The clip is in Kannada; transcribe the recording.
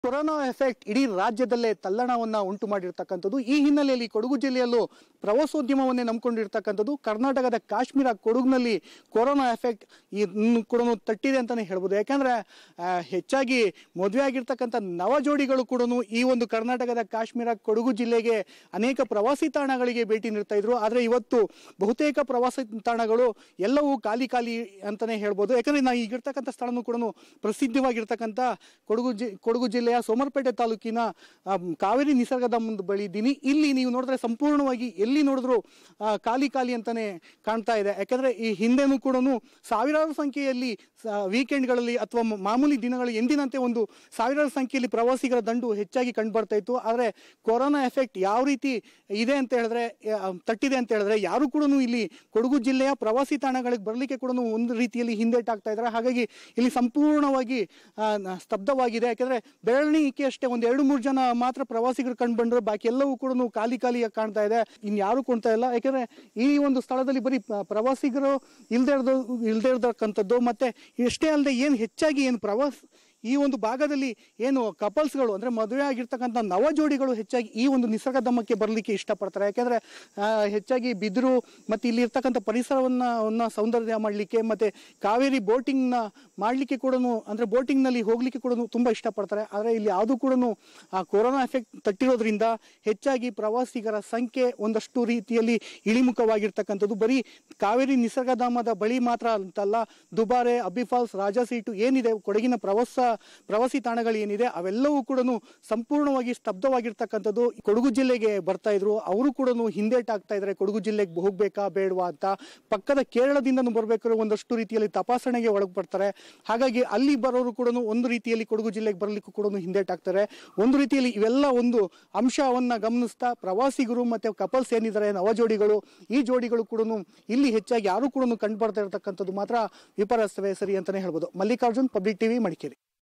ಕೊರೋನಾ ಎಫೆಕ್ಟ್ ಇಡೀ ರಾಜ್ಯದಲ್ಲೇ ತಲ್ಲಣವನ್ನ ಉಂಟು ಮಾಡಿರ್ತಕ್ಕಂಥದ್ದು ಈ ಹಿನ್ನೆಲೆಯಲ್ಲಿ ಕೊಡಗು ಜಿಲ್ಲೆಯಲ್ಲೂ ಪ್ರವಾಸೋದ್ಯಮವನ್ನೇ ನಂಬಿಕೊಂಡಿರ್ತಕ್ಕಂಥದ್ದು ಕರ್ನಾಟಕದ ಕಾಶ್ಮೀರ ಕೊಡಗಿನಲ್ಲಿ ಕೊರೋನಾ ಎಫೆಕ್ಟ್ ಇನ್ನು ಕೂಡ ತಟ್ಟಿದೆ ಅಂತಾನೆ ಹೇಳ್ಬೋದು ಯಾಕಂದ್ರೆ ಆ, ಹೆಚ್ಚಾಗಿ ಮದುವೆ ಆಗಿರ್ತಕ್ಕಂಥ ನವ ಜೋಡಿಗಳು ಕೂಡ ಈ ಒಂದು ಕರ್ನಾಟಕದ ಕಾಶ್ಮೀರ ಕೊಡಗು ಜಿಲ್ಲೆಗೆ ಅನೇಕ ಪ್ರವಾಸಿ ತಾಣಗಳಿಗೆ ಭೇಟಿ ನೀಡ್ತಾ ಇದ್ರು ಆದರೆ ಇವತ್ತು ಬಹುತೇಕ ಪ್ರವಾಸಿ ತಾಣಗಳು ಎಲ್ಲವೂ ಖಾಲಿ ಖಾಲಿ ಅಂತಾನೆ ಹೇಳ್ಬೋದು ಯಾಕಂದ್ರೆ ನಾವು ಈಗಿರ್ತಕ್ಕಂಥ ಸ್ಥಳನೂ ಕೂಡ ಪ್ರಸಿದ್ಧವಾಗಿರ್ತಕ್ಕಂಥ ಕೊಡಗು ಜಿ ಕೊಡಗು ಜಿಲ್ಲೆಯ ಸೋಮರಪೇಟೆ ತಾಲೂಕಿನ ಆಮ್, ಕಾವೇರಿ ನಿಸರ್ಗಧಾಮದ ಬಳಿ ಇದ್ದೀನಿ ಇಲ್ಲಿ ನೀವು ನೋಡಿದ್ರೆ ಸಂಪೂರ್ಣವಾಗಿ ಎಲ್ಲಿ ನೋಡಿದ್ರು ಆ, ಖಾಲಿ ಖಾಲಿ ಅಂತಾನೆ ಕಾಣ್ತಾ ಇದೆ ಯಾಕಂದ್ರೆ ಈ ಹಿಂದೆನೂ ಕೂಡ ಸಾವಿರಾರು ಸಂಖ್ಯೆಯಲ್ಲಿ ವೀಕೆಂಡ್ಗಳಲ್ಲಿ ಅಥವಾ ಮ- ಮಾಮೂಲಿ ದಿನಗಳು ಎಂದಿನಂತೆ ಒಂದು ಸಾವಿರಾರು ಸಂಖ್ಯೆಯಲ್ಲಿ ಪ್ರವಾಸಿಗರ ದಂಡು ಹೆಚ್ಚಾಗಿ ಕಂಡು ಬರ್ತಾ ಇತ್ತು ಆದರೆ ಕೊರೋನಾ ಎಫೆಕ್ಟ್ ಯಾವ ರೀತಿ ಇದೆ ಅಂತ ಹೇಳಿದ್ರೆ ಆ, ತಟ್ಟಿದೆ ಅಂತ ಹೇಳಿದ್ರೆ ಯಾರು ಕೂಡ ಇಲ್ಲಿ ಕೊಡಗು ಜಿಲ್ಲೆಯ ಪ್ರವಾಸಿ ತಾಣಗಳಿಗೆ ಬರಲಿಕ್ಕೆ ಕೂಡ ಒಂದು ರೀತಿಯಲ್ಲಿ ಹಿಂದೇಟಾಗ್ತಾ ಇದ್ದಾರೆ ಹಾಗಾಗಿ ಇಲ್ಲಿ ಸಂಪೂರ್ಣವಾಗಿ ಆ, ನ- ಸ್ತಬ್ಧವಾಗಿದೆ ಯಾಕಂದ್ರೆ ಬೆರಳಿಕೆ ಅಷ್ಟೇ ಒಂದು ಎರಡು ಮೂರು ಜನ ಮಾತ್ರ ಪ್ರವಾಸಿಗರು ಕಂಡು ಬಂದ್ರೆ ಬಾಕಿ ಎಲ್ಲವೂ ಕೂಡ ಖಾಲಿ ಖಾಲಿಯಾಗಿ ಕಾಣ್ತಾ ಇದೆ ಇನ್ ಯಾರು ಕಾಣ್ತಾ ಇಲ್ಲ ಯಾಕಂದ್ರೆ ಈ ಒಂದು ಸ್ಥಳದಲ್ಲಿ ಬರೀ ಪ- ಪ್ರವಾಸಿಗರು ಇಲ್ದೇ ಇರ್ದ ಇಲ್ದೇ ಇರ್ತಕ್ಕಂಥದ್ದು ಮತ್ತೆ ಇಷ್ಟೇ ಅಲ್ಲದೆ ಏನು ಹೆಚ್ಚಾಗಿ ಏನು ಪ್ರವಾಸ ಈ ಒಂದು ಭಾಗದಲ್ಲಿ ಏನು ಕಪಲ್ಸ್ಗಳು ಅಂದ್ರೆ ಮದುವೆ ಆಗಿರ್ತಕ್ಕಂಥ ನವ ಜೋಡಿಗಳು ಹೆಚ್ಚಾಗಿ ಈ ಒಂದು ನಿಸರ್ಗಧಾಮಕ್ಕೆ ಬರಲಿಕ್ಕೆ ಇಷ್ಟಪಡ್ತಾರೆ ಯಾಕೆಂದ್ರೆ ಆ, ಹೆಚ್ಚಾಗಿ ಬಿದಿರು ಮತ್ತೆ ಇಲ್ಲಿ ಇರ್ತಕ್ಕಂಥ ಪರಿಸರವನ್ನ ಅವನ್ನ ಸೌಂದರ್ಯ ಮಾಡಲಿಕ್ಕೆ ಮತ್ತೆ ಕಾವೇರಿ ಬೋಟಿಂಗ್ನ ಮಾಡಲಿಕ್ಕೆ ಕೂಡ ಅಂದ್ರೆ ಬೋಟಿಂಗ್ ನಲ್ಲಿ ಹೋಗ್ಲಿಕ್ಕೆ ಕೂಡ ತುಂಬಾ ಇಷ್ಟಪಡ್ತಾರೆ ಆದರೆ ಇಲ್ಲಿ ಯಾವುದು ಕೂಡ ಆ ಕೊರೋನಾ ಎಫೆಕ್ಟ್ ತಟ್ಟಿರೋದ್ರಿಂದ ಹೆಚ್ಚಾಗಿ ಪ್ರವಾಸಿಗರ ಸಂಖ್ಯೆ ಒಂದಷ್ಟು ರೀತಿಯಲ್ಲಿ ಇಳಿಮುಖವಾಗಿರ್ತಕ್ಕಂಥದ್ದು ಬರೀ ಕಾವೇರಿ ನಿಸರ್ಗಧಾಮದ ಬಳಿ ಮಾತ್ರ ಅಂತಲ್ಲ ದುಬಾರೆ ಅಬ್ಬಿ ಫಾಲ್ಸ್ ರಾಜಾಸೀಟು ಏನಿದೆ ಕೊಡಗಿನ ಪ್ರವಾಸ ಪ್ರವಾಸಿ ತಾಣಗಳು ಏನಿದೆ ಅವೆಲ್ಲವೂ ಕೂಡ ಸಂಪೂರ್ಣವಾಗಿ ಸ್ತಬ್ಧವಾಗಿರ್ತಕ್ಕಂಥದ್ದು ಕೊಡಗು ಜಿಲ್ಲೆಗೆ ಬರ್ತಾ ಇದ್ರು ಅವರು ಕೂಡ ಹಿಂದೇಟಾಗ್ತಾ ಇದ್ದಾರೆ ಕೊಡಗು ಜಿಲ್ಲೆಗೆ ಹೋಗ್ಬೇಕಾ ಬೇಡವಾ ಅಂತ ಪಕ್ಕದ ಕೇರಳದಿಂದನೂ ಬರ್ಬೇಕಾದ್ರೆ ಒಂದಷ್ಟು ರೀತಿಯಲ್ಲಿ ತಪಾಸಣೆಗೆ ಒಳಗ್ಬರ್ತಾರೆ ಹಾಗಾಗಿ ಅಲ್ಲಿ ಬರೋರು ಕೂಡ ಒಂದು ರೀತಿಯಲ್ಲಿ ಕೊಡಗು ಜಿಲ್ಲೆಗೆ ಬರಲಿಕ್ಕೂ ಕೂಡ ಹಿಂದೇಟಾಗ್ತಾರೆ ಒಂದು ರೀತಿಯಲ್ಲಿ ಇವೆಲ್ಲ ಒಂದು ಅಂಶವನ್ನ ಗಮನಿಸ್ತಾ ಪ್ರವಾಸಿಗರು ಮತ್ತೆ ಕಪಲ್ಸ್ ಏನಿದ್ದಾರೆ ನವ ಜೋಡಿಗಳು ಈ ಜೋಡಿಗಳು ಕೂಡ ಇಲ್ಲಿ ಹೆಚ್ಚಾಗಿ ಯಾರು ಕೂಡ ಕಂಡು ಬರ್ತಾ ಇರತಕ್ಕಂಥದ್ದು ಮಾತ್ರ ವಿಪರ್ಯಾಸವೇ ಸರಿ ಅಂತಾನೆ ಹೇಳ್ಬೋದು ಮಲ್ಲಿಕಾರ್ಜುನ್ ಪಬ್ಲಿಕ್ ಟಿವಿ ಮಡಿಕೇರಿ